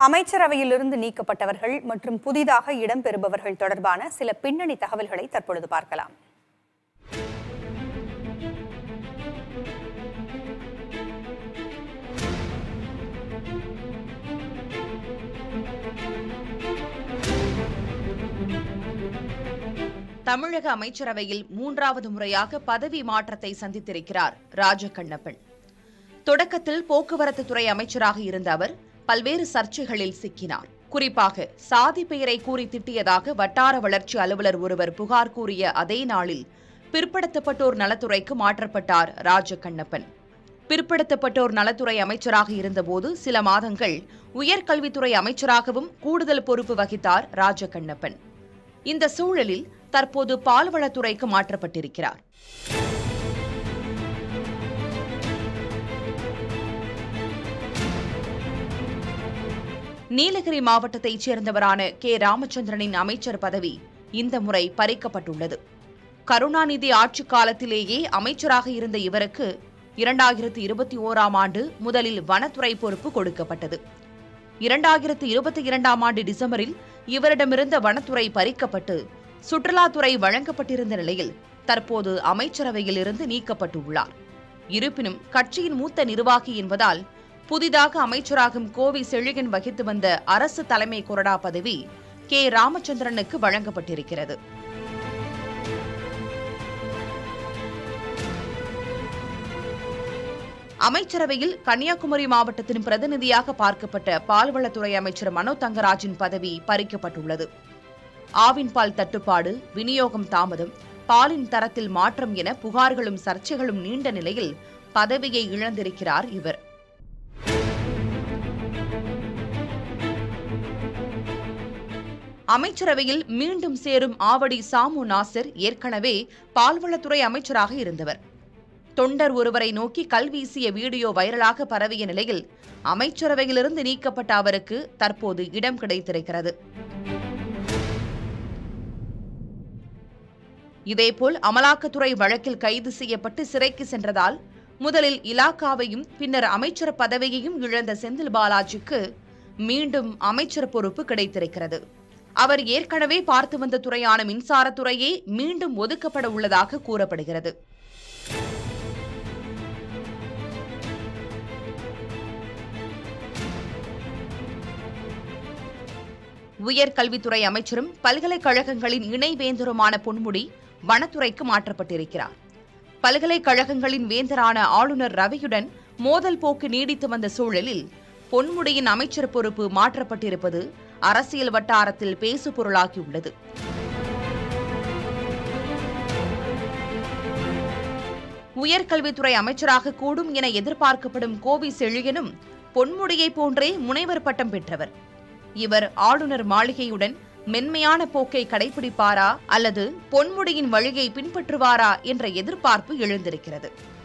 அமைச்சரவையிலிருந்து நீக்கப்பட்டவர்கள் மற்றும் புதிதாக இடம்பெறுபவர்கள் தொடர்பான சில பின்னணி தகவல்களை தற்பொழுது பார்க்கலாம் தமிழக அமைச்சரவையில் மூன்றாவது முறையாக பதவி மாற்றத்தை சந்தித்திருக்கிறார் ராஜகண்ணப்பன் தொடக்கத்தில் போக்குவரத்து துறை அமைச்சராக இருந்த அவர் பல்வேறு சர்ச்சைகளில் சிக்கினார் குறிப்பாக சாதி பெயரை கூறி திட்டியதாக வட்டார வளர்ச்சி அலுவலர் ஒருவர் புகார் கூறிய அதே நாளில் பிற்படுத்தப்பட்டோர் நலத்துறைக்கு மாற்றப்பட்டார் ராஜகண்ணப்பன் பிற்படுத்தப்பட்டோர் நலத்துறை அமைச்சராக இருந்தபோது சில மாதங்கள் உயர்கல்வித்துறை அமைச்சராகவும் கூடுதல் பொறுப்பு வகித்தார் ராஜகண்ணப்பன் இந்த சூழலில் தற்போது பால்வளத்துறைக்கு மாற்றப்பட்டிருக்கிறார் நீலகிரி மாவட்டத்தைச் சேர்ந்தவரான கே ராமச்சந்திரனின் அமைச்சர் பதவி இந்த முறை பறிக்கப்பட்டுள்ளது கருணாநிதி ஆட்சிக் காலத்திலேயே அமைச்சராக இருந்த இவருக்கு இரண்டாயிரத்து இருபத்தி ஓராம் ஆண்டு முதலில் வனத்துறை பொறுப்பு கொடுக்கப்பட்டது இரண்டாயிரத்து இருபத்தி இரண்டாம் ஆண்டு டிசம்பரில் இவரிடமிருந்த வனத்துறை பறிக்கப்பட்டு சுற்றுலாத்துறை வழங்கப்பட்டிருந்த நிலையில் தற்போது அமைச்சரவையில் இருந்து நீக்கப்பட்டுள்ளார் இருப்பினும் கட்சியின் மூத்த நிர்வாகி என்பதால் புதிதாக அமைச்சராகும் கோவி செழிகன் வகித்து வந்த அரசு தலைமை கொறடா பதவி கே ராமச்சந்திரனுக்கு வழங்கப்பட்டிருக்கிறது அமைச்சரவையில் கன்னியாகுமரி மாவட்டத்தின் பிரதிநிதியாக பார்க்கப்பட்ட பால்வளத்துறை அமைச்சர் மனோ தங்கராஜின் பதவி பறிக்கப்பட்டுள்ளது ஆவின் பால் தட்டுப்பாடு விநியோகம் தாமதம் பாலின் தரத்தில் மாற்றம் என புகார்களும் சர்ச்சைகளும் நீண்ட நிலையில் பதவியை இழந்திருக்கிறார் இவர் அமைச்சரவையில் மீண்டும் சேரும் ஆவடி சாமு நாசர் ஏற்கனவே பால்வளத்துறை அமைச்சராக இருந்தவர் தொண்டர் ஒருவரை நோக்கி கல்வீசிய வீடியோ வைரலாக பரவிய நிலையில் அமைச்சரவையிலிருந்து நீக்கப்பட்ட அவருக்கு தற்போது இடம் கிடைத்திருக்கிறது இதேபோல் அமலாக்கத்துறை வழக்கில் கைது செய்யப்பட்டு சிறைக்கு சென்றதால் முதலில் இலாக்காவையும் பின்னர் அமைச்சர் பதவியையும் இழந்த செந்தில் பாலாஜிக்கு மீண்டும் அமைச்சர் பொறுப்பு கிடைத்திருக்கிறது அவர் ஏற்கனவே பார்த்து வந்த துறையான மின்சாரத்துறையே மீண்டும் ஒதுக்கப்பட உள்ளதாக கூறப்படுகிறது உயர்கல்வித்துறை அமைச்சரும் பல்கலைக்கழகங்களின் இணைவேந்தருமான பொன்முடி வனத்துறைக்கு மாற்றப்பட்டிருக்கிறார் பல்கலைக்கழகங்களின் வேந்தரான ஆளுநர் ரவியுடன் மோதல் போக்கு நீடித்து வந்த சூழலில் பொன்முடியின் அமைச்சர் பொறுப்பு மாற்றப்பட்டிருப்பது அரசியல் வட்டாரத்தில் பேசு பொருளாகியுள்ளது உயர்கல்வித்துறை அமைச்சராக கூடும் என எதிர்பார்க்கப்படும் கோவி செழியனும் பொன்முடியைப் போன்றே முனைவர் பட்டம் பெற்றவர் இவர் ஆளுநர் மாளிகையுடன் மென்மையான போக்கை கடைபிடிப்பாரா அல்லது பொன்முடியின் வழியை பின்பற்றுவாரா என்ற எதிர்பார்ப்பு எழுந்திருக்கிறது